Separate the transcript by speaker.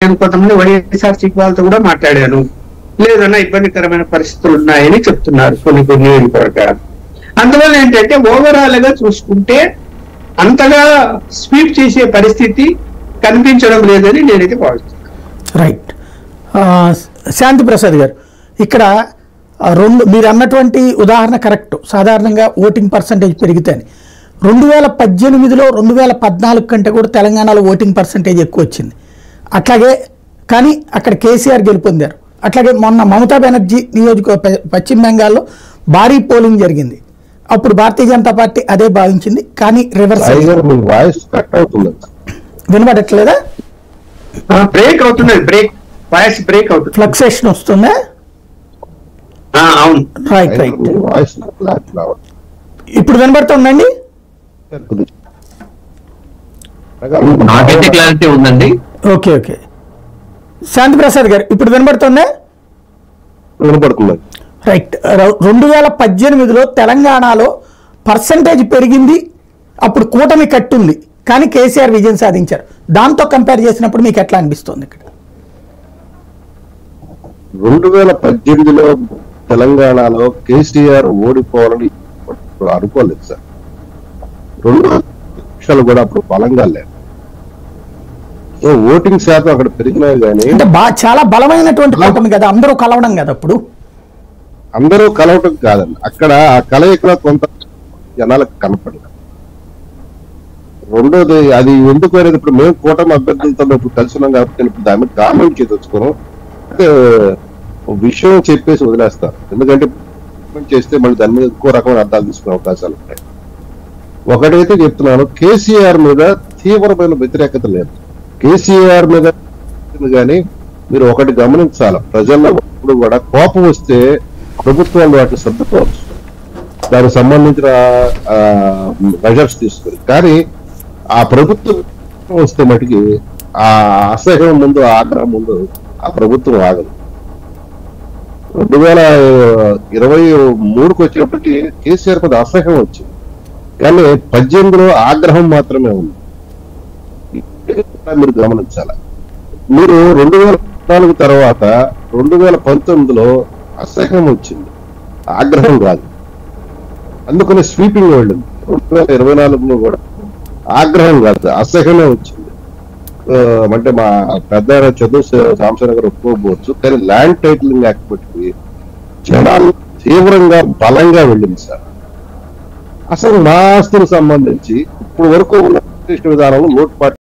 Speaker 1: నేను కొంతమంది వైఎస్ఆర్సీపీ వాళ్ళతో కూడా మాట్లాడాను లేదన్నా ఇబ్బందికరమైన పరిస్థితులు ఉన్నాయని చెప్తున్నారు కొన్ని కొన్ని నియోజకవర్గాలు అందువల్ల ఏంటంటే ఓవరాల్ గా చూసుకుంటే అంతగా స్వీప్ చేసే పరిస్థితి కనిపించడం లేదని నేనైతే భావిస్తున్నాను
Speaker 2: రైట్ ఆ, శాంతి ప్రసాద్ గారు ఇక్కడ ఆ, రెండు మీరు అన్నటువంటి ఉదాహరణ కరెక్ట్ సాధారణంగా ఓటింగ్ పర్సంటేజ్ పెరిగితేనే రెండు వేల పద్దెనిమిదిలో రెండు వేల పద్నాలుగు కంటే కూడా తెలంగాణలో ఓటింగ్ పర్సంటేజ్ ఎక్కువ వచ్చింది అట్లాగే కానీ అక్కడ కేసీఆర్ గెలుపొందారు అట్లాగే మొన్న మమతా బెనర్జీ నియోజక ప- పశ్చిమ బెంగాల్లో భారీ పోలింగ్ జరిగింది అప్పుడు భారతీయ జనతా పార్టీ అదే భావించింది కానీ రివర్స్
Speaker 3: సాయి గారు మీ వాయిస్ కట్ అవుతుంది
Speaker 2: వినబడట్లేదా
Speaker 1: బ్రేక్ అవుతుంది బ్రేక్ వాయిస్ బ్రేక్ అవుతుంది
Speaker 2: ఫ్లక్సేషన్ వస్తుందా
Speaker 1: ఆ, అవును
Speaker 2: రైట్ రైట్
Speaker 3: మీ వాయిస్ క్లారిటీ రావట్లేదు
Speaker 2: ఇప్పుడు వినబడుతుందండి
Speaker 4: నాకైతే క్లారిటీ ఉందండి
Speaker 2: ఓకే ఓకే శాంతి ప్రసాద్ గారు ఇప్పుడు వినబడుతుందా
Speaker 3: వినపడుతుంది
Speaker 2: రైట్ ర- రెండు వేల పద్దెనిమిదిలో తెలంగాణలో పర్సంటేజ్ పెరిగింది అప్పుడు కూటమి కట్టుంది కానీ కేసీఆర్ విజయం సాధించారు దాంతో కంపేర్ చేసినప్పుడు మీకు ఎట్లా అనిపిస్తుంది ఇక్కడ
Speaker 3: రెండు వేల పద్దెనిమిదిలో తెలంగాణలో కేసీఆర్ ఓడిపోవాలని ఇప్పుడు అనుకోలేదు సార్ రెండు పక్షాలు కూడా అప్పుడు బలంగా లేవు సో ఓటింగ్ శాతం అక్కడ పెరిగినాయి కానీ
Speaker 2: అంటే బా చాలా బలమైనటువంటి కూటమి కదా అందరూ కలవడం కదా అప్పుడు
Speaker 3: అందరూ కలవటం కాదండి అక్కడ ఆ కలయికలో కొంత జనాలకు కనపడలేదు రెండోది అది ఎందుకు అనేది ఇప్పుడు మేము కూటమి అభ్యర్థులతో ఇప్పుడు కలిసి ఉన్నాం కాబట్టి నేను ఇప్పుడు దాని మీద కామెంట్ చేయదలుచుకోను అంటే ఒక విషయం చెప్పేసి వదిలేస్తారు ఎందుకంటే comment చేస్తే మళ్ళీ దాని మీద ఇంకో రకమైన అర్థాలు తీసుకునే అవకాశాలు ఉంటాయి ఒకటైతే చెప్తున్నాను కేసీఆర్ మీద తీవ్రమైన వ్యతిరేకత లేదు కేసీఆర్ మీద కానీ మీరు ఒకటి గమనించాలి ప్రజల్లో ఇప్పుడు కూడా కోపం వస్తే ప్రభుత్వాలు వాటిని సర్దుకోవచ్చు దానికి సంబంధించిన మెజర్స్ తీసుకుని కానీ ఆ ప్రభుత్వం వస్తే మటుకి ఆ అసహ్యం ముందు ఆ ఆగ్రహం ముందు ఆ ప్రభుత్వం ఆగదు రెండు వేల ఇరవై మూడుకి వచ్చేటప్పటికి కేసీఆర్ మీద అసహ్యం వచ్చింది కానీ పద్దెనిమిదిలో ఆగ్రహం మాత్రమే ఉంది ఇది కూడా మీరు గమనించాలి మీరు రెండు వేల పద్నాలుగు తర్వాత రెండు వేల పంతొమ్మిదిలో అసహ్యం వచ్చింది ఆగ్రహం కాదు అందుకని స్వీపింగ్ వెళ్ళింది రెండు వేల ఇరవై నాలుగులో కూడా ఆగ్రహం కాదు అసహ్యమే వచ్చింది ఆ, అంటే మా పెద్ద ఆయన చదువు సాంసన్ గారు ఒప్పుకోకపోవచ్చు కానీ ల్యాండ్ టైటిలింగ్ యాక్ట్ బట్టి జనాలు తీవ్రంగా బలంగా వెళ్ళింది సార్ అసలు నా ఆస్తులకు సంబంధించి ఇప్పుడు వరకు ఉన్న విధానంలో లోటుపాటు